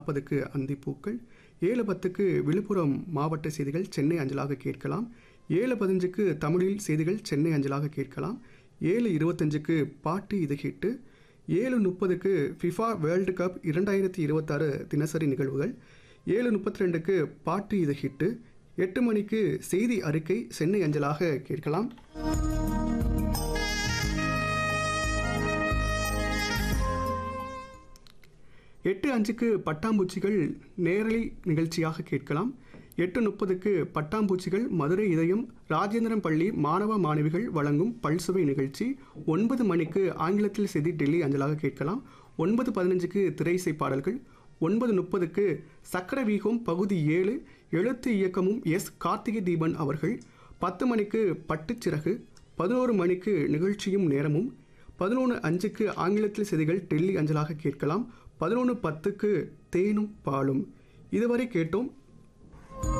நாற்பதுக்கு அந்திப்பூக்கள் ஏழு பத்துக்கு விழுப்புரம் மாவட்ட செய்திகள் சென்னை அஞ்சலாக கேட்கலாம் ஏழு பதினஞ்சுக்கு தமிழில் செய்திகள் சென்னை அஞ்சலாக கேட்கலாம் ஏழு இருபத்தஞ்சுக்கு பாட்டு இது ஹிட்டு ஏழு முப்பதுக்கு ஃபிஃபா வேர்ல்டு கப் இரண்டாயிரத்தி இருபத்தாறு தினசரி நிகழ்வுகள் ஏழு முப்பத்தி ரெண்டுக்கு பாட்டு இது ஹிட்டு எட்டு மணிக்கு செய்தி அறிக்கை சென்னை அஞ்சலாக கேட்கலாம் எட்டு அஞ்சுக்கு பட்டாம்பூச்சிகள் நேரலை நிகழ்ச்சியாக கேட்கலாம் எட்டு முப்பதுக்கு பட்டாம்பூச்சிகள் மதுரை இதயம் ராஜேந்திரன் பள்ளி மாணவ மாணவிகள் வழங்கும் பல்சுவை நிகழ்ச்சி ஒன்பது மணிக்கு ஆங்கிலத்தில் செய்தி டெல்லி அஞ்சலாக கேட்கலாம் ஒன்பது பதினஞ்சுக்கு திரைசை பாடல்கள் ஒன்பது முப்பதுக்கு சக்கர வீகம் பகுதி ஏழு எழுத்து இயக்கமும் எஸ் கார்த்திகை தீபன் அவர்கள் பத்து மணிக்கு பட்டுச்சிறகு பதினோரு மணிக்கு நிகழ்ச்சியும் நேரமும் பதினொன்று அஞ்சுக்கு ஆங்கிலத்தில் செய்திகள் டெல்லி அஞ்சலாக கேட்கலாம் பதினொன்று பத்துக்கு தேனும் பாலும் இதுவரை கேட்டோம்